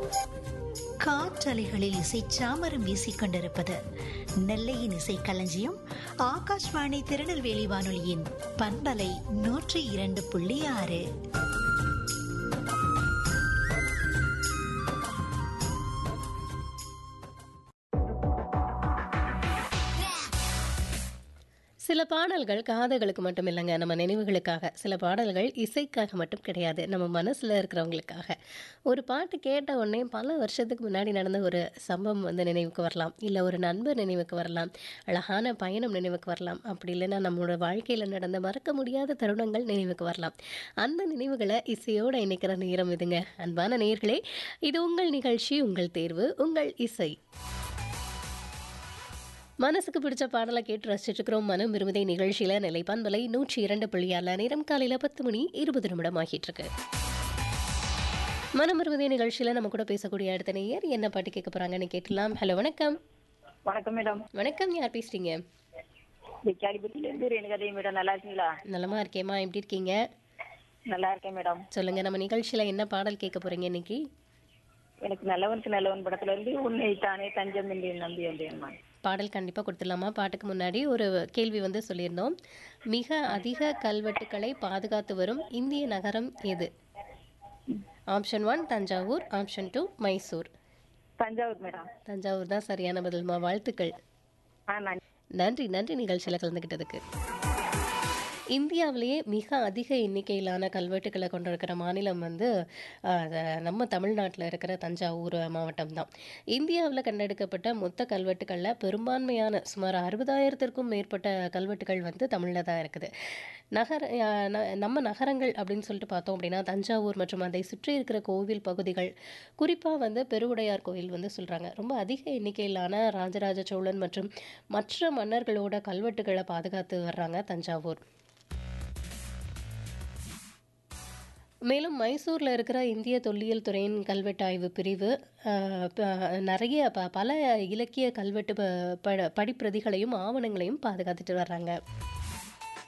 காற்றலைகளில் இசை சாமரம் வீசிக் கொண்டிருப்பது நெல்லையின் இசை களஞ்சியம் ஆகாஷ்வாணி திருநெல்வேலி வானொலியின் பண்பலை நூற்றி இரண்டு புள்ளி ஆறு சில பாடல்கள் காதுகளுக்கு மட்டும் இல்லைங்க நம்ம நினைவுகளுக்காக சில பாடல்கள் இசைக்காக மட்டும் கிடையாது நம்ம மனசில் இருக்கிறவங்களுக்காக ஒரு பாட்டு கேட்ட உடனே பல வருஷத்துக்கு முன்னாடி நடந்த ஒரு சம்பவம் வந்து நினைவுக்கு வரலாம் இல்லை ஒரு நண்பர் நினைவுக்கு வரலாம் அழகான பயணம் நினைவுக்கு வரலாம் அப்படி இல்லைன்னா நம்மளோட வாழ்க்கையில் நடந்த மறக்க முடியாத தருணங்கள் நினைவுக்கு வரலாம் அந்த நினைவுகளை இசையோடு இணைக்கிற நேரம் இதுங்க அன்பான நேர்களே இது உங்கள் நிகழ்ச்சி உங்கள் தேர்வு உங்கள் இசை மனசுக்கு பிடிச்ச பாடலை கேட்டு ரசிச்சுட்டு இருக்கிறோம் மனம் விரும்புதை நிகழ்ச்சியில நிலைப்பான் விலை நூற்றி இரண்டு புள்ளியால நேரம் காலையில பத்து மணி இருபது நிமிடம் ஆகிட்டு இருக்கு மனம் விரும்புதை நிகழ்ச்சியில நம்ம கூட பேசக்கூடிய அடுத்த நேயர் என்ன பாட்டு கேட்க போறாங்கன்னு கேட்டலாம் ஹலோ வணக்கம் வணக்கம் மேடம் வணக்கம் யார் பேசுறீங்க விக்காலிபுரத்துல இருந்து ரேணுகதேவி மேடம் நல்லா இருக்கீங்களா நலமா இருக்கேம்மா எப்படி இருக்கீங்க நல்லா இருக்கேன் மேடம் சொல்லுங்க நம்ம நிகழ்ச்சியில என்ன பாடல் கேட்க போறீங்க இன்னைக்கு எனக்கு நல்லவனுக்கு நல்லவன் படத்துல இருந்து உன்னை தானே தஞ்சம் என்று நம்பி வந்தேன் பாடல் கண்டிப்பாக கொடுத்துடலாமா பாட்டுக்கு முன்னாடி ஒரு கேள்வி வந்து சொல்லியிருந்தோம் மிக அதிக கல்வெட்டுக்களை பாதுகாத்து வரும் இந்திய நகரம் எது option one Thanjavur option two Mysore Thanjavur madam Thanjavur தான் சரியான பதில்மா வாழ்த்துக்கள் ஆ நான் நன்றி நன்றி நிகழ்ச்சியில் கலந்துக்கிட்டதுக்கு இந்தியாவிலேயே மிக அதிக எண்ணிக்கையிலான கல்வெட்டுக்களை கொண்டிருக்கிற மாநிலம் வந்து அஹ், நம்ம தமிழ்நாட்டில் இருக்கிற தஞ்சாவூர் மாவட்டம் தான் இந்தியாவில் கண்டெடுக்கப்பட்ட மொத்த கல்வெட்டுக்களில் பெரும்பான்மையான சுமார் அறுபதாயிரத்திற்கும் மேற்பட்ட கல்வெட்டுகள் வந்து தமிழில் தான் இருக்குது நகர அஹ், ந- நம்ம நகரங்கள் அப்படின்னு சொல்லிட்டு பார்த்தோம் அப்படின்னா தஞ்சாவூர் மற்றும் அதை சுற்றி இருக்கிற கோவில் பகுதிகள் குறிப்பாக வந்து பெருவுடையார் கோயில் வந்து சொல்கிறாங்க ரொம்ப அதிக எண்ணிக்கையிலான ராஜராஜ சோழன் மற்றும் மற்ற மன்னர்களோட கல்வெட்டுகளை பாதுகாத்து வர்றாங்க தஞ்சாவூர் மேலும் மைசூரில் இருக்கிற இந்திய தொல்லியல் துறையின் கல்வெட்டு ஆய்வு பிரிவு அஹ், ப- நிறைய ப பல இலக்கிய கல்வெட்டு ப- ப- படிப்பிரதிகளையும் ஆவணங்களையும் பாதுகாத்துட்டு வர்றாங்க